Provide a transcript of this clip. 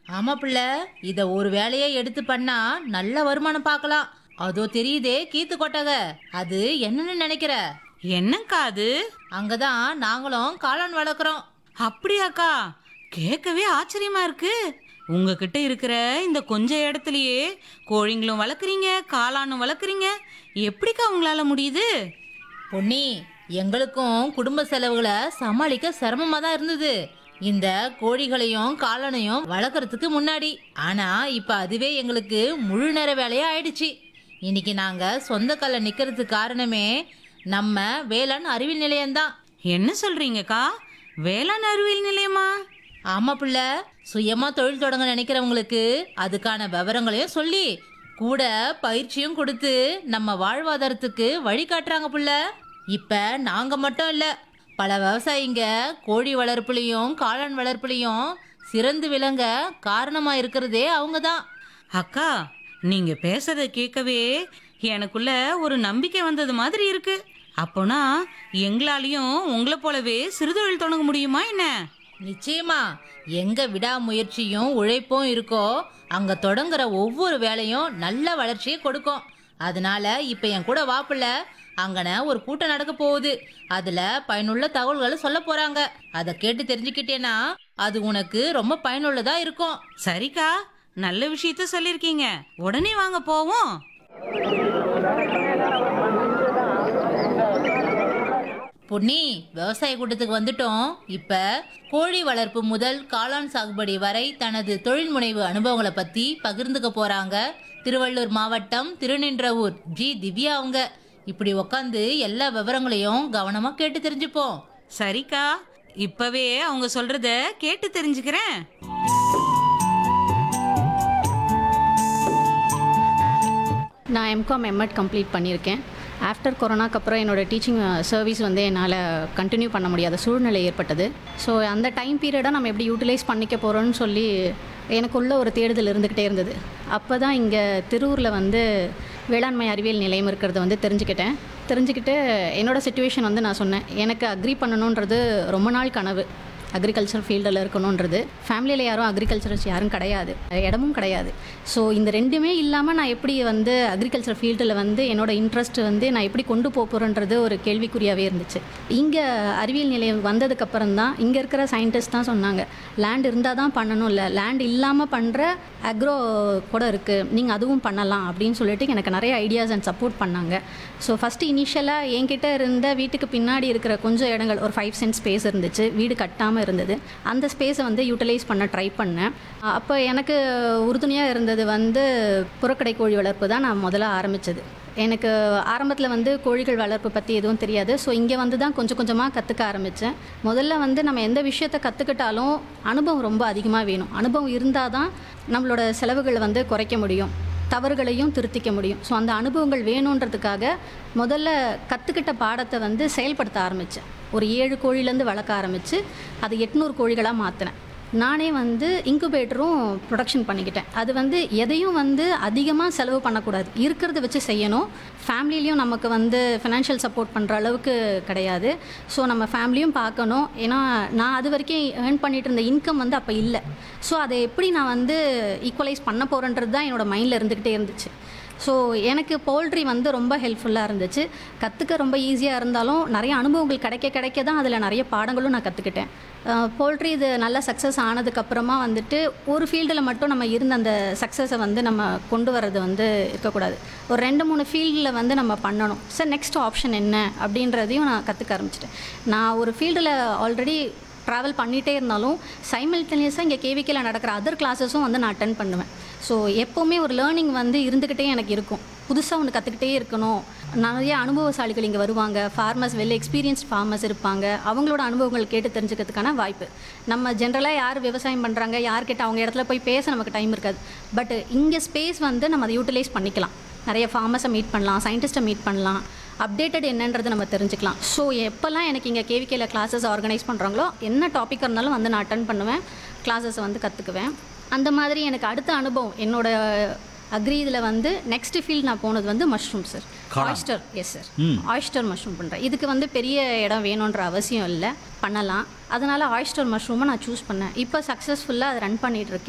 ஆமா பிள்ளை இத ஒரு வேலையை எடுத்து பண்ணா நல்ல வருமானம் பார்க்கலாம் அதோ தெரியுதே கீத்து கொட்டக அது என்னன்னு நினைக்கிற என்னக்கா அது அங்கதான் நாங்களும் காளான் வளர்க்குறோம் அப்படியாக்கா கேட்கவே ஆச்சரியமா இருக்கு உங்ககிட்ட இருக்கிற இந்த கொஞ்ச இடத்துலயே கோழிங்களும் வளர்க்குறீங்க காளானும் வளர்க்குறீங்க எப்படிக்கா உங்களால முடியுது பொன்னி எங்களுக்கும் குடும்ப செலவுகளை சமாளிக்க சிரமமா தான் இருந்தது இந்த கோழிகளையும் காளானையும் வளர்க்கறதுக்கு முன்னாடி ஆனா இப்ப அதுவே எங்களுக்கு முழு நேர வேலையா ஆயிடுச்சு இன்னைக்கு நாங்க சொந்த கால்ல நிக்கிறதுக்கு காரணமே நம்ம வேளாண் அறிவியல் நிலையம்தான் என்ன சொல்றீங்கக்கா வேளாண் அறிவியல் நிலையமா ஆமா பிள்ளை சுயமா தொழில் தொடங்க நினைக்கிறவங்களுக்கு அதுக்கான விவரங்களையும் சொல்லி கூட பயிற்சியும் கொடுத்து நம்ம வாழ்வாதாரத்துக்கு வழி காட்டுறாங்க புள்ள இப்ப நாங்க மட்டும் இல்ல பல விவசாயிங்க கோழி வளர்ப்புலையும் காளான் வளர்ப்புலையும் சிறந்து விளங்க காரணமா இருக்கிறதே அவங்க தான் அக்கா நீங்க பேசுறத கேட்கவே எனக்குள்ள ஒரு நம்பிக்கை வந்தது மாதிரி இருக்கு அப்போனா எங்களாலையும் உங்களை போலவே சிறுதொழில் தொடங்க முடியுமா என்ன நிச்சயமா எங்க விடாமுயற்சியும் உழைப்பும் இருக்கோ அங்க தொடங்குற ஒவ்வொரு வேலையும் நல்ல வளர்ச்சியை கொடுக்கும் அதனால இப்ப என் கூட வாப்புல அங்கன ஒரு கூட்டம் நடக்க போகுது அதுல பயனுள்ள தகவல்களை சொல்ல போறாங்க அதை கேட்டு தெரிஞ்சுக்கிட்டேன்னா அது உனக்கு ரொம்ப பயனுள்ளதா இருக்கும் சரிக்கா நல்ல விஷயத்த சொல்லிருக்கீங்க உடனே வாங்க போவோம் பொன்னி விவசாய கூட்டத்துக்கு வந்துட்டோம் இப்ப கோழி வளர்ப்பு முதல் காளான் சாகுபடி வரை தனது தொழில் முனைவு அனுபவங்களை பத்தி பகிர்ந்துக்க போறாங்க திருவள்ளூர் மாவட்டம் திருநின்றவூர் ஜி திவ்யா அவங்க இப்படி உக்காந்து எல்லா விவரங்களையும் கவனமா கேட்டு தெரிஞ்சுப்போம் சரிக்கா இப்பவே அவங்க சொல்றத கேட்டு தெரிஞ்சுக்கிறேன் நான் எம்காம் எம்எட் கம்ப்ளீட் பண்ணியிருக்கேன் ஆஃப்டர் கொரோனாக்கு அப்புறம் என்னோட டீச்சிங் சர்வீஸ் வந்து என்னால் கண்டினியூ பண்ண முடியாத சூழ்நிலை ஏற்பட்டது ஸோ அந்த டைம் பீரியடை நம்ம எப்படி யூட்டிலைஸ் பண்ணிக்க போகிறோம்னு சொல்லி எனக்குள்ள ஒரு தேடுதல் இருந்துக்கிட்டே இருந்தது அப்போ தான் இங்கே திருவூரில் வந்து வேளாண்மை அறிவியல் நிலையம் இருக்கிறத வந்து தெரிஞ்சுக்கிட்டேன் தெரிஞ்சுக்கிட்டு என்னோடய சுச்சுவேஷன் வந்து நான் சொன்னேன் எனக்கு அக்ரி பண்ணணுன்றது ரொம்ப நாள் கனவு அக்ரிகல்ச்சர் ஃபீல்டில் இருக்கணுன்றது ஃபேமிலியில் யாரும் அக்ரிகல்ச்சரஸ் யாரும் கிடையாது இடமும் கிடையாது ஸோ இந்த ரெண்டுமே இல்லாமல் நான் எப்படி வந்து அக்ரிகல்ச்சர் ஃபீல்டில் வந்து என்னோட இன்ட்ரெஸ்ட் வந்து நான் எப்படி கொண்டு போக போகிறேன்றது ஒரு கேள்விக்குறியாகவே இருந்துச்சு இங்கே அறிவியல் நிலையம் வந்ததுக்கப்புறம் தான் இங்கே இருக்கிற சயின்டிஸ்ட் தான் சொன்னாங்க லேண்ட் இருந்தால் தான் பண்ணணும் இல்லை லேண்ட் இல்லாமல் பண்ணுற அக்ரோ கூட இருக்குது நீங்கள் அதுவும் பண்ணலாம் அப்படின்னு சொல்லிட்டு எனக்கு நிறைய ஐடியாஸ் அண்ட் சப்போர்ட் பண்ணாங்க ஸோ ஃபஸ்ட்டு இனிஷியலாக என்கிட்ட இருந்த வீட்டுக்கு பின்னாடி இருக்கிற கொஞ்சம் இடங்கள் ஒரு ஃபைவ் சென்ட் ஸ்பேஸ் இருந்துச்சு வீடு கட்டாமல் இருந்தது அந்த ஸ்பேஸை வந்து யூட்டிலைஸ் பண்ண ட்ரை பண்ணேன் அப்போ எனக்கு உறுதுணையாக இருந்தது வந்து புறக்கடை கோழி வளர்ப்பு தான் நான் முதல்ல ஆரம்பித்தது எனக்கு ஆரம்பத்தில் வந்து கோழிகள் வளர்ப்பு பற்றி எதுவும் தெரியாது ஸோ இங்கே வந்து தான் கொஞ்சம் கொஞ்சமாக கற்றுக்க ஆரம்பித்தேன் முதல்ல வந்து நம்ம எந்த விஷயத்தை கற்றுக்கிட்டாலும் அனுபவம் ரொம்ப அதிகமாக வேணும் அனுபவம் இருந்தால் தான் நம்மளோட செலவுகளை வந்து குறைக்க முடியும் தவறுகளையும் திருத்திக்க முடியும் ஸோ அந்த அனுபவங்கள் வேணுன்றதுக்காக முதல்ல கற்றுக்கிட்ட பாடத்தை வந்து செயல்படுத்த ஆரம்பித்தேன் ஒரு ஏழு கோழிலேருந்து வளர்க்க ஆரம்பித்து அது எட்நூறு கோழிகளாக மாற்றினேன் நானே வந்து இன்குபேட்டரும் ப்ரொடக்ஷன் பண்ணிக்கிட்டேன் அது வந்து எதையும் வந்து அதிகமாக செலவு பண்ணக்கூடாது இருக்கிறத வச்சு செய்யணும் ஃபேமிலிலையும் நமக்கு வந்து ஃபினான்ஷியல் சப்போர்ட் பண்ணுற அளவுக்கு கிடையாது ஸோ நம்ம ஃபேமிலியும் பார்க்கணும் ஏன்னா நான் அது வரைக்கும் ஏர்ன் பண்ணிட்டு இருந்த இன்கம் வந்து அப்போ இல்லை ஸோ அதை எப்படி நான் வந்து ஈக்குவலைஸ் பண்ண போகிறேன்றது தான் என்னோட மைண்டில் இருந்துக்கிட்டே இருந்துச்சு ஸோ எனக்கு போல்ட்ரி வந்து ரொம்ப ஹெல்ப்ஃபுல்லாக இருந்துச்சு கற்றுக்க ரொம்ப ஈஸியாக இருந்தாலும் நிறைய அனுபவங்கள் கிடைக்க கிடைக்க தான் அதில் நிறைய பாடங்களும் நான் கற்றுக்கிட்டேன் போல்ட்ரி இது நல்ல சக்ஸஸ் ஆனதுக்கப்புறமா வந்துட்டு ஒரு ஃபீல்டில் மட்டும் நம்ம இருந்த அந்த சக்ஸஸை வந்து நம்ம கொண்டு வர்றது வந்து இருக்கக்கூடாது ஒரு ரெண்டு மூணு ஃபீல்டில் வந்து நம்ம பண்ணணும் சார் நெக்ஸ்ட் ஆப்ஷன் என்ன அப்படின்றதையும் நான் கற்றுக்க ஆரம்பிச்சிட்டேன் நான் ஒரு ஃபீல்டில் ஆல்ரெடி ட்ராவல் பண்ணிகிட்டே இருந்தாலும் சைமல்டேனியஸாக இங்கே கேவிக்கில் நடக்கிற அதர் கிளாஸஸும் வந்து நான் அட்டன் பண்ணுவேன் ஸோ எப்போவுமே ஒரு லேர்னிங் வந்து இருந்துக்கிட்டே எனக்கு இருக்கும் புதுசாக ஒன்று கற்றுக்கிட்டே இருக்கணும் நிறைய அனுபவசாலிகள் இங்கே வருவாங்க ஃபார்மர்ஸ் வெல் எக்ஸ்பீரியன்ஸ்ட் ஃபார்மர்ஸ் இருப்பாங்க அவங்களோட அனுபவங்கள் கேட்டு தெரிஞ்சுக்கிறதுக்கான வாய்ப்பு நம்ம ஜென்ரலாக யார் விவசாயம் பண்ணுறாங்க யார்கிட்ட அவங்க இடத்துல போய் பேச நமக்கு டைம் இருக்காது பட் இங்கே ஸ்பேஸ் வந்து நம்ம அதை யூட்டிலைஸ் பண்ணிக்கலாம் நிறைய ஃபார்மர்ஸை மீட் பண்ணலாம் சயின்டிஸ்ட்டை மீட் பண்ணலாம் அப்டேட்டட் என்னன்றது நம்ம தெரிஞ்சுக்கலாம் ஸோ எப்போல்லாம் எனக்கு இங்கே கேவிகேல கிளாஸஸ் ஆர்கனைஸ் பண்ணுறாங்களோ என்ன டாபிக் இருந்தாலும் வந்து நான் அட்டன் பண்ணுவேன் கிளாஸஸை வந்து கற்றுக்குவேன் அந்த மாதிரி எனக்கு அடுத்த அனுபவம் என்னோட அக்ரி இதில் வந்து நெக்ஸ்ட் ஃபீல்ட் நான் போனது வந்து mushroom sir oyster yes sir oyster mushroom பண்ணுறேன் இதுக்கு வந்து பெரிய இடம் வேணுன்ற அவசியம் இல்லை பண்ணலாம் அதனால் ஆயிஸ்டர் மஷ்ரூமை நான் சூஸ் பண்ணேன் இப்போ சக்ஸஸ்ஃபுல்லாக அதை ரன் பண்ணிகிட்டு இருக்கேன்